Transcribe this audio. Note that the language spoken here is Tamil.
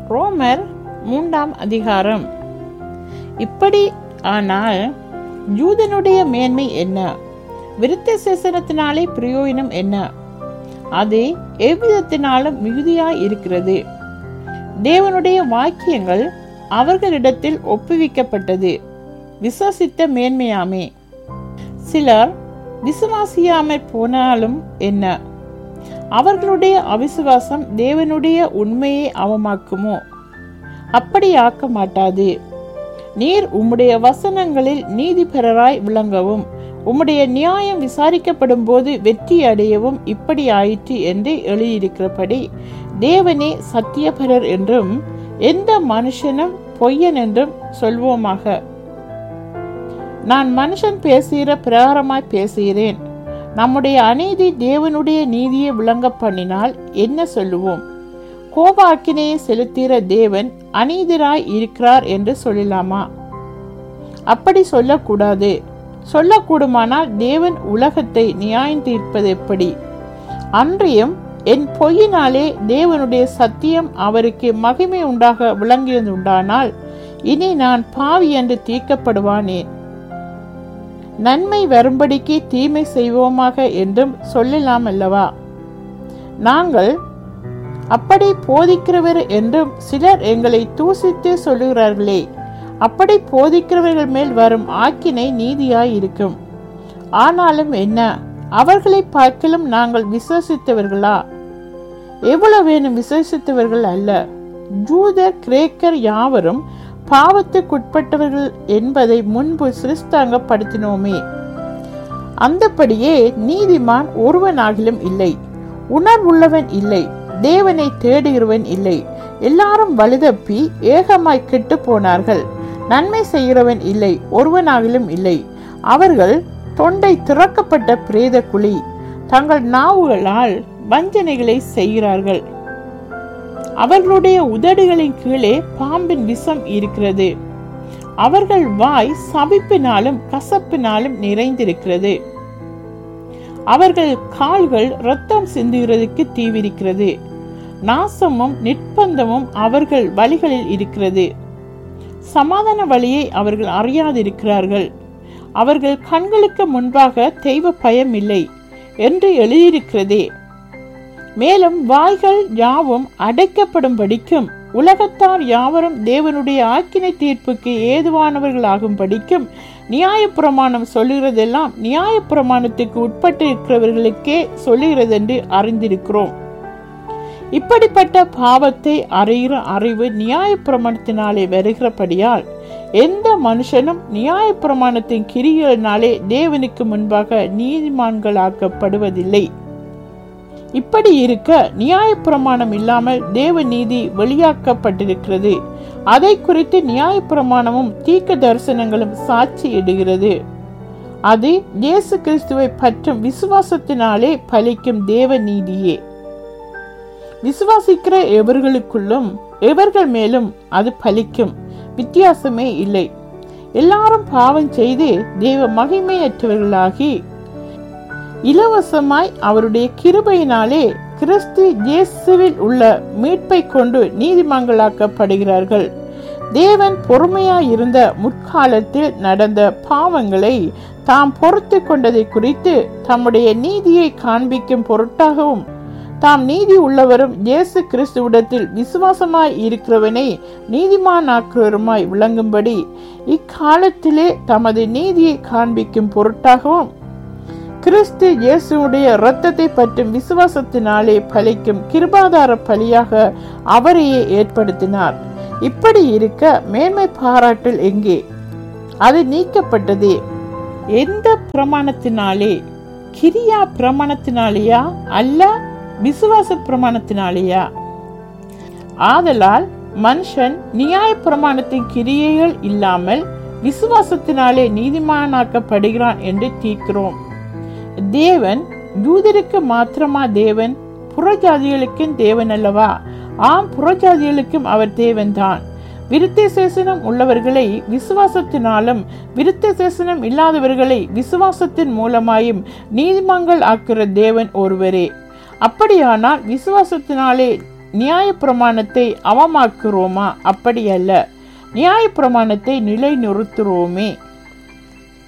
ரோமர் மூன்றாம் அதிகாரம் இப்படி ஆனால் யூதனுடைய மேன்மை என்ன விருத்த சேசனத்தினாலே பிரயோஜனம் என்ன அது எவ்விதத்தினாலும் மிகுதியாய் இருக்கிறது தேவனுடைய வாக்கியங்கள் அவர்களிடத்தில் ஒப்புவிக்கப்பட்டது விசுவசித்த மேன்மையாமே சிலர் விசுவாசியாமற் போனாலும் என்ன அவர்களுடைய அவிசுவாசம் தேவனுடைய உண்மையை அவமாக்குமோ அப்படி ஆக்க மாட்டாது நீர் உம்முடைய வசனங்களில் நீதிபரராய் விளங்கவும் உம்முடைய நியாயம் விசாரிக்கப்படும் போது வெற்றி அடையவும் இப்படி ஆயிற்று என்று எழுதியிருக்கிறபடி தேவனே சத்தியபரர் என்றும் எந்த மனுஷனும் பொய்யன் என்றும் சொல்வோமாக நான் மனுஷன் பேசுகிற பிரகாரமாய் பேசுகிறேன் நம்முடைய அநீதி தேவனுடைய நீதியை விளங்க பண்ணினால் என்ன சொல்லுவோம் கோபாக்கினையை செலுத்துகிற தேவன் அநீதிராய் இருக்கிறார் என்று சொல்லலாமா அப்படி சொல்லக்கூடாது சொல்லக்கூடுமானால் தேவன் உலகத்தை நியாயம் தீர்ப்பது எப்படி அன்றியும் என் பொய்யினாலே தேவனுடைய சத்தியம் அவருக்கு மகிமை உண்டாக விளங்கியது உண்டானால் இனி நான் பாவி என்று தீர்க்கப்படுவானேன் நன்மை வரும்படிக்கு தீமை செய்வோமாக என்றும் சொல்லலாம் அல்லவா நாங்கள் அப்படி போதிக்கிறவர் என்றும் சிலர் எங்களை தூசித்து சொல்லுகிறார்களே அப்படி போதிக்கிறவர்கள் மேல் வரும் ஆக்கினை நீதியாய் இருக்கும் ஆனாலும் என்ன அவர்களை பார்க்கலும் நாங்கள் விசுவசித்தவர்களா எவ்வளவு வேணும் விசுவசித்தவர்கள் அல்ல ஜூதர் கிரேக்கர் யாவரும் பாவத்துக்குட்பட்டவர்கள் என்பதை முன்பு சிறிஸ்தாங்கப்படுத்தினோமே அந்தபடியே நீதிமான் ஒருவனாகிலும் இல்லை உணர்வுள்ளவன் இல்லை தேவனை தேடுகிறவன் இல்லை எல்லாரும் வலுதப்பி ஏகமாய் கெட்டு போனார்கள் நன்மை செய்கிறவன் இல்லை ஒருவனாகிலும் இல்லை அவர்கள் தொண்டை திறக்கப்பட்ட பிரேத குழி தங்கள் நாவுகளால் வஞ்சனைகளை செய்கிறார்கள் அவர்களுடைய உதடுகளின் கீழே பாம்பின் விஷம் இருக்கிறது அவர்கள் வாய் சபிப்பினாலும் கசப்பினாலும் நிறைந்திருக்கிறது அவர்கள் கால்கள் ரத்தம் சிந்துகிறதுக்கு தீவிரிக்கிறது நாசமும் நிர்பந்தமும் அவர்கள் வழிகளில் இருக்கிறது சமாதான வழியை அவர்கள் அறியாதிருக்கிறார்கள் அவர்கள் கண்களுக்கு முன்பாக தெய்வ பயம் இல்லை என்று எழுதியிருக்கிறதே மேலும் வாய்கள் யாவும் அடைக்கப்படும்படிக்கும் உலகத்தார் யாவரும் தேவனுடைய ஆக்கினை தீர்ப்புக்கு ஏதுவானவர்களாகும் படிக்கும் நியாயப்பிரமாணம் சொல்லுகிறதெல்லாம் நியாயப்பிரமாணத்துக்கு உட்பட்டு இருக்கிறவர்களுக்கே சொல்லுகிறது என்று அறிந்திருக்கிறோம் இப்படிப்பட்ட பாவத்தை அறிகிற அறிவு நியாயப்பிரமாணத்தினாலே வருகிறபடியால் எந்த மனுஷனும் நியாயப்பிரமாணத்தின் கிரிகளினாலே தேவனுக்கு முன்பாக நீதிமான்களாக்கப்படுவதில்லை இப்படி இருக்க நியாயப்பிரமாணம் இல்லாமல் தேவ நீதி வெளியாக்கப்பட்டிருக்கிறது அதை குறித்து நியாயப்பிரமாணமும் தீக்க தரிசனங்களும் சாட்சியிடுகிறது அது இயேசு கிறிஸ்துவை பற்றும் விசுவாசத்தினாலே பலிக்கும் தேவ நீதியே விசுவாசிக்கிற எவர்களுக்குள்ளும் எவர்கள் மேலும் அது பலிக்கும் வித்தியாசமே இல்லை எல்லாரும் பாவம் செய்து தேவ மகிமையற்றவர்களாகி இலவசமாய் அவருடைய கிருபையினாலே கிறிஸ்து இயேசுவில் உள்ள மீட்பை கொண்டு நீதிமங்களாக்கப்படுகிறார்கள் தேவன் பொறுமையாய் இருந்த முற்காலத்தில் நடந்த பாவங்களை தாம் பொறுத்து கொண்டதை குறித்து தம்முடைய நீதியை காண்பிக்கும் பொருட்டாகவும் தாம் நீதி உள்ளவரும் இயேசு கிறிஸ்துவிடத்தில் விசுவாசமாய் இருக்கிறவனை நீதிமானாக்குவருமாய் விளங்கும்படி இக்காலத்திலே தமது நீதியை காண்பிக்கும் பொருட்டாகவும் கிறிஸ்து இயேசுடைய இரத்தத்தை பற்றும் விசுவாசத்தினாலே பலிக்கும் கிருபாதார பலியாக அவரையே ஏற்படுத்தினார் இப்படி இருக்க மேன்மை பாராட்டல் எங்கே அது நீக்கப்பட்டதே எந்த பிரமாணத்தினாலே கிரியா பிரமாணத்தினாலேயா அல்ல விசுவாச பிரமாணத்தினாலேயா ஆதலால் மனுஷன் நியாய பிரமாணத்தின் கிரியைகள் இல்லாமல் விசுவாசத்தினாலே நீதிமானாக்கப்படுகிறான் என்று தீர்க்கிறோம் தேவன் யூதருக்கு மாத்திரமா தேவன் புறஜாதிகளுக்கும் தேவன் அல்லவா ஆம் புறஜாதிகளுக்கும் அவர் தேவன்தான் விருத்த சேசனம் உள்ளவர்களை விசுவாசத்தினாலும் விருத்த சேசனம் இல்லாதவர்களை விசுவாசத்தின் மூலமாயும் நீதிமங்கள் ஆக்குற தேவன் ஒருவரே அப்படியானால் விசுவாசத்தினாலே நியாயப்பிரமாணத்தை அவமாக்குறோமா அப்படியல்ல நியாயப்பிரமாணத்தை நிலைநிறுத்துறோமே